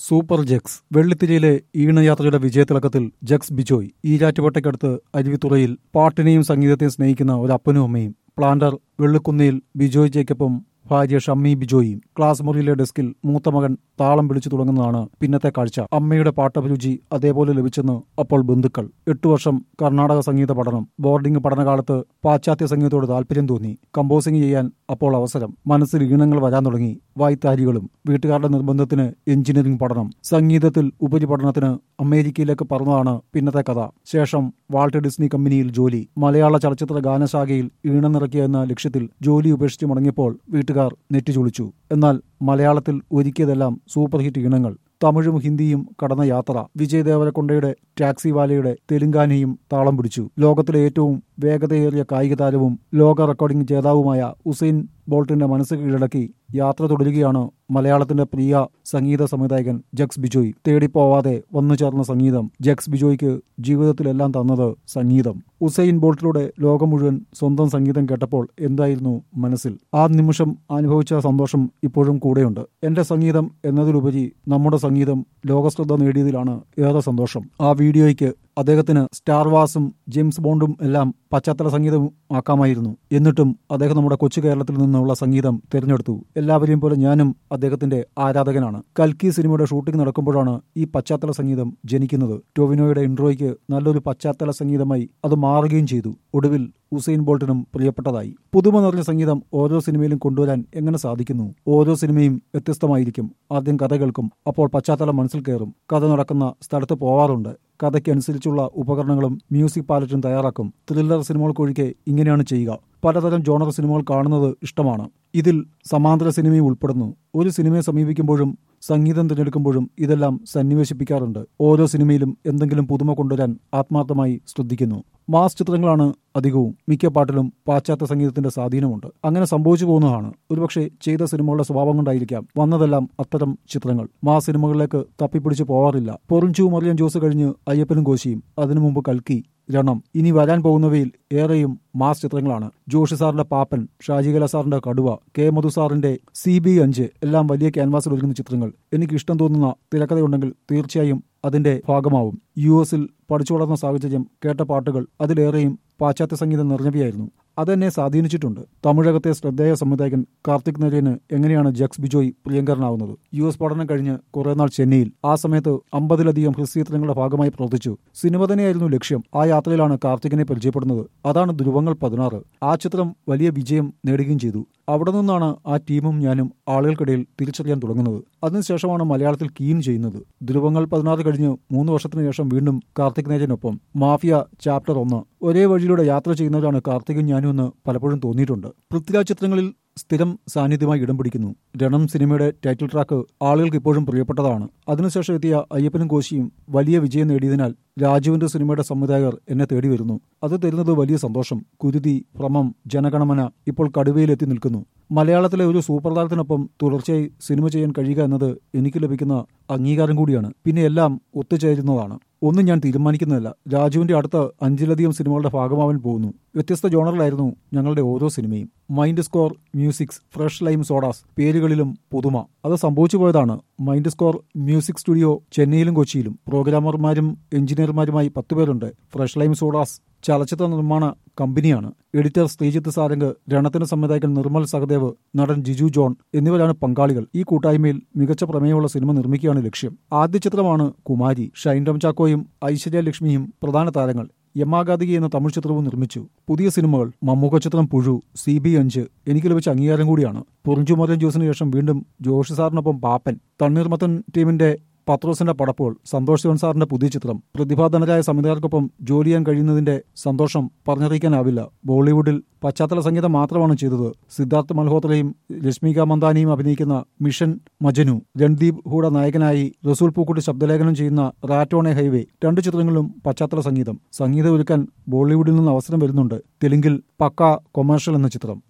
super Jakes വെള്ളിത്തിരയിലെ ഈണയാത്രയുടെ വിജയത്തിളക്കത്തിൽ ജക്സ് ബിജോയ് ഈരാറ്റുപേട്ടയ്ക്കടുത്ത് അരുവിത്തുറയിൽ പാട്ടിനെയും സംഗീതത്തെയും സ്നേഹിക്കുന്ന ഒരു അപ്പനും അമ്മയും പ്ലാന്റർ വെള്ളിക്കുന്നിയിൽ ബിജോയ് ജേക്കബും ഭാര്യ ഷമ്മി ബിജോയും ക്ലാസ് മുറിയിലെ ഡെസ്കിൽ മൂത്ത മകൻ താളം പിടിച്ചു തുടങ്ങുന്നതാണ് പിന്നത്തെ കാഴ്ച അമ്മയുടെ പാട്ടഭിരുചി അതേപോലെ ലഭിച്ചെന്ന് അപ്പോൾ ബന്ധുക്കൾ എട്ടു വർഷം കർണാടക സംഗീത പഠനം ബോർഡിംഗ് പഠനകാലത്ത് പാശ്ചാത്യ സംഗീതത്തോട് താല്പര്യം തോന്നി കമ്പോസിംഗ് ചെയ്യാൻ അപ്പോൾ അവസരം മനസ്സിൽ ഈണങ്ങൾ വരാൻ തുടങ്ങി വായ്ത്താരികളും വീട്ടുകാരുടെ നിർബന്ധത്തിന് എഞ്ചിനീയറിംഗ് പഠനം സംഗീതത്തിൽ ഉപരിപഠനത്തിന് അമേരിക്കയിലേക്ക് പറന്നതാണ് പിന്നത്തെ കഥ ശേഷം വാൾട്ട് ഡിസ്നി കമ്പനിയിൽ ജോലി മലയാള ചലച്ചിത്ര ഗാനശാഖയിൽ ഈണം നിറയ്ക്കുക എന്ന ലക്ഷ്യത്തിൽ ജോലി ഉപേക്ഷിച്ച് മടങ്ങിയപ്പോൾ വീട്ടുകാർ നെറ്റ് ചൊളിച്ചു എന്നാൽ മലയാളത്തിൽ ഒരുക്കിയതെല്ലാം സൂപ്പർ ഹിറ്റ് ഈണങ്ങൾ തമിഴും ഹിന്ദിയും കടന്ന യാത്ര വിജയ് ദേവരക്കൊണ്ടയുടെ ടാക്സി വാലയുടെ തെലുങ്കാനയും താളം പിടിച്ചു ലോകത്തിലെ ഏറ്റവും വേഗതയേറിയ കായിക താരവും ലോക റെക്കോർഡിംഗ് ജേതാവുമായ ഉസൈൻ ബോൾട്ടിന്റെ മനസ്സ് കീഴടക്കി യാത്ര തുടരുകയാണ് മലയാളത്തിന്റെ പ്രിയ സംഗീത സംവിധായകൻ ജക്സ് ബിജോയ് തേടിപ്പോവാതെ വന്നു ചേർന്ന സംഗീതം ജക്സ് ബിജോയ്ക്ക് ജീവിതത്തിലെല്ലാം തന്നത് സംഗീതം ഉസൈൻ ബോൾട്ടിലൂടെ ലോകം മുഴുവൻ സ്വന്തം സംഗീതം കേട്ടപ്പോൾ എന്തായിരുന്നു മനസ്സിൽ ആ നിമിഷം അനുഭവിച്ച സന്തോഷം ഇപ്പോഴും കൂടെയുണ്ട് എന്റെ സംഗീതം എന്നതിലുപരി നമ്മുടെ സംഗീതം ലോകശ്രദ്ധ നേടിയതിലാണ് ഏറെ സന്തോഷം ആ വീഡിയോയ്ക്ക് അദ്ദേഹത്തിന് സ്റ്റാർ വാസും ജെയിംസ് ബോണ്ടും എല്ലാം പശ്ചാത്തല സംഗീതം ആക്കാമായിരുന്നു എന്നിട്ടും അദ്ദേഹം നമ്മുടെ കൊച്ചു കേരളത്തിൽ നിന്നുള്ള സംഗീതം തിരഞ്ഞെടുത്തു എല്ലാവരെയും പോലെ ഞാനും അദ്ദേഹത്തിന്റെ ആരാധകനാണ് കൽക്കി സിനിമയുടെ ഷൂട്ടിംഗ് നടക്കുമ്പോഴാണ് ഈ പശ്ചാത്തല സംഗീതം ജനിക്കുന്നത് ടൊവിനോയുടെ ഇൻട്രോയ്ക്ക് നല്ലൊരു പശ്ചാത്തല സംഗീതമായി അത് മാറുകയും ചെയ്തു ഒടുവിൽ ഉസൈൻ ബോൾട്ടിനും പ്രിയപ്പെട്ടതായി പുതുമ നിറഞ്ഞ സംഗീതം ഓരോ സിനിമയിലും കൊണ്ടുവരാൻ എങ്ങനെ സാധിക്കുന്നു ഓരോ സിനിമയും വ്യത്യസ്തമായിരിക്കും ആദ്യം കഥ കേൾക്കും അപ്പോൾ പശ്ചാത്തലം മനസ്സിൽ കയറും കഥ നടക്കുന്ന സ്ഥലത്ത് പോവാറുണ്ട് കഥയ്ക്കനുസരിച്ചുള്ള ഉപകരണങ്ങളും മ്യൂസിക് പാലറ്റും തയ്യാറാക്കും ത്രില്ലർ സിനിമകൾക്കൊഴികെ ഇങ്ങനെയാണ് ചെയ്യുക പലതരം ജോണർ സിനിമകൾ കാണുന്നത് ഇഷ്ടമാണ് ഇതിൽ സമാന്തര സിനിമയും ഉൾപ്പെടുന്നു ഒരു സിനിമയെ സമീപിക്കുമ്പോഴും സംഗീതം തിരഞ്ഞെടുക്കുമ്പോഴും ഇതെല്ലാം സന്നിവേശിപ്പിക്കാറുണ്ട് ഓരോ സിനിമയിലും എന്തെങ്കിലും പുതുമ കൊണ്ടുവരാൻ ആത്മാർത്ഥമായി ശ്രദ്ധിക്കുന്നു മാസ് ചിത്രങ്ങളാണ് അധികവും മിക്ക പാട്ടിലും പാശ്ചാത്യ സംഗീതത്തിന്റെ സ്വാധീനമുണ്ട് അങ്ങനെ സംഭവിച്ചു പോകുന്നതാണ് ഒരുപക്ഷെ ചെയ്ത സിനിമകളുടെ സ്വഭാവം കൊണ്ടായിരിക്കാം വന്നതെല്ലാം അത്തരം ചിത്രങ്ങൾ മാസ് സിനിമകളിലേക്ക് തപ്പിപ്പിടിച്ചു പോവാറില്ല പൊറിഞ്ചു മറിയം ജോസ് കഴിഞ്ഞ് അയ്യപ്പനും കോശിയും അതിനു മുമ്പ് കൽക്കി രണം ഇനി വരാൻ പോകുന്നവയിൽ ഏറെയും മാസ് ചിത്രങ്ങളാണ് ജോഷി സാറിന്റെ പാപ്പൻ ഷാജികല സാറിന്റെ കടുവ കെ മധു സാറിന്റെ സി ബി അഞ്ച് എല്ലാം വലിയ ക്യാൻവാസിൽ ഒരുങ്ങുന്ന ചിത്രങ്ങൾ എനിക്ക് ഇഷ്ടം തോന്നുന്ന തിരക്കഥയുണ്ടെങ്കിൽ തീർച്ചയായും അതിന്റെ ഭാഗമാവും യു എസിൽ പഠിച്ചു വളർന്ന സാഹചര്യം കേട്ട പാട്ടുകൾ അതിലേറെയും പാശ്ചാത്യ സംഗീതം നിറഞ്ഞവയായിരുന്നു അതെന്നെ സ്വാധീനിച്ചിട്ടുണ്ട് തമിഴകത്തെ ശ്രദ്ധേയ സംവിധായകൻ കാർത്തിക് നരേന് എങ്ങനെയാണ് ജക്സ് ബിജോയ് പ്രിയങ്കരനാവുന്നത് യു എസ് പഠനം കഴിഞ്ഞ് കുറെ നാൾ ചെന്നൈയിൽ ആ സമയത്ത് അമ്പതിലധികം ഹ്രസ്വചിത്രങ്ങളുടെ ഭാഗമായി പ്രവർത്തിച്ചു സിനിമ തന്നെയായിരുന്നു ലക്ഷ്യം ആ യാത്രയിലാണ് കാർത്തികിനെ പരിചയപ്പെടുന്നത് അതാണ് ധ്രുവങ്ങൾ പതിനാറ് ആ ചിത്രം വലിയ വിജയം നേടുകയും ചെയ്തു അവിടെ നിന്നാണ് ആ ടീമും ഞാനും ആളുകൾക്കിടയിൽ തിരിച്ചറിയാൻ തുടങ്ങുന്നത് അതിനുശേഷമാണ് മലയാളത്തിൽ കീൻ ചെയ്യുന്നത് ധ്രുവങ്ങൾ പതിനാറ് കഴിഞ്ഞ് മൂന്ന് വർഷത്തിന് ശേഷം വീണ്ടും കാർത്തിക് നേജനൊപ്പം മാഫിയ ചാപ്റ്റർ ഒന്ന് ഒരേ വഴിയിലൂടെ യാത്ര ചെയ്യുന്നവരാണ് കാർത്തികും ഞാനും എന്ന് പലപ്പോഴും തോന്നിയിട്ടുണ്ട് പൃഥ്വിരാജ് ചിത്രങ്ങളിൽ സ്ഥിരം സാന്നിധ്യമായി ഇടം പിടിക്കുന്നു രണം സിനിമയുടെ ടൈറ്റിൽ ട്രാക്ക് ആളുകൾക്ക് ഇപ്പോഴും പ്രിയപ്പെട്ടതാണ് അതിനുശേഷം എത്തിയ അയ്യപ്പനും കോശിയും വലിയ വിജയം നേടിയതിനാൽ രാജുവിന്റെ സിനിമയുടെ സംവിധായകർ എന്നെ തേടി വരുന്നു അത് തരുന്നത് വലിയ സന്തോഷം കുരുതി ഭ്രമം ജനഗണമന ഇപ്പോൾ കടുവയിലെത്തി നിൽക്കുന്നു മലയാളത്തിലെ ഒരു സൂപ്പർ താരത്തിനൊപ്പം തുടർച്ചയായി സിനിമ ചെയ്യാൻ കഴിയുക എന്നത് എനിക്ക് ലഭിക്കുന്ന അംഗീകാരം കൂടിയാണ് പിന്നെ എല്ലാം ഒത്തുചേരുന്നതാണ് ഒന്നും ഞാൻ തീരുമാനിക്കുന്നതല്ല രാജുവിന്റെ അടുത്ത അഞ്ചിലധികം സിനിമകളുടെ ഭാഗമാവാൻ പോകുന്നു വ്യത്യസ്ത ജോണറിലായിരുന്നു ഞങ്ങളുടെ ഓരോ സിനിമയും mind score musics fresh lime sodas പേരുകളിലും പുതുമ അത് സംഭവിച്ചു പോയതാണ് മൈൻഡ് സ്കോർ മ്യൂസിക് സ്റ്റുഡിയോ ചെന്നൈയിലും കൊച്ചിയിലും പ്രോഗ്രാമർമാരും എഞ്ചിനീയർമാരുമായി പത്ത് പേരുണ്ട് ഫ്രഷ് ലൈം സോഡാസ് ചലച്ചിത്ര നിർമ്മാണ കമ്പനിയാണ് എഡിറ്റർ ശ്രീജിത്ത് സാരംഗ് രണത്തിന് സംവിധായകൻ നിർമ്മൽ സഹദേവ് നടൻ ജിജു ജോൺ എന്നിവരാണ് പങ്കാളികൾ ഈ കൂട്ടായ്മയിൽ മികച്ച പ്രമേയമുള്ള സിനിമ നിർമ്മിക്കുകയാണ് ലക്ഷ്യം ആദ്യ ചിത്രമാണ് കുമാരി ഷൈൻ ടോം ചാക്കോയും ഐശ്വര്യ ലക്ഷ്മിയും പ്രധാന താരങ്ങൾ യമാഗാതികി എന്ന തമിഴ് ചിത്രവും നിർമ്മിച്ചു പുതിയ സിനിമകൾ മമ്മൂക്ക ചിത്രം പുഴു സി ബി അഞ്ച് എനിക്ക് ലഭിച്ച അംഗീകാരം കൂടിയാണ് പൊറിഞ്ചുമറിയൻ ജോസിന് ശേഷം വീണ്ടും ജോഷി സാറിനൊപ്പം പാപ്പൻ തണ്ണീർമത്തൻ ടീമിന്റെ പത്രോസിന്റെ പടപ്പോൾ സന്തോഷ് ശിവൻ സാറിന്റെ പുതിയ ചിത്രം പ്രതിഭാധനരായ സംവിധായകർക്കൊപ്പം ജോലി ചെയ്യാൻ കഴിയുന്നതിന്റെ സന്തോഷം പറഞ്ഞറിയിക്കാനാവില്ല ബോളിവുഡിൽ പശ്ചാത്തല സംഗീതം മാത്രമാണ് ചെയ്തത് സിദ്ധാർത്ഥ് മൽഹോത്രയും രശ്മിക മന്ദാനിയും അഭിനയിക്കുന്ന മിഷൻ മജനു രൺദീപ് ഹൂഡ നായകനായി റസൂൽ പൂക്കുട്ടി ശബ്ദലേഖനം ചെയ്യുന്ന റാറ്റോണെ ഹൈവേ രണ്ട് ചിത്രങ്ങളിലും പശ്ചാത്തല സംഗീതം സംഗീതം ഒരുക്കാൻ ബോളിവുഡിൽ നിന്ന് അവസരം വരുന്നുണ്ട് തെലുങ്കിൽ പക്ക കൊമേഴ്ഷ്യൽ എന്ന ചിത്രം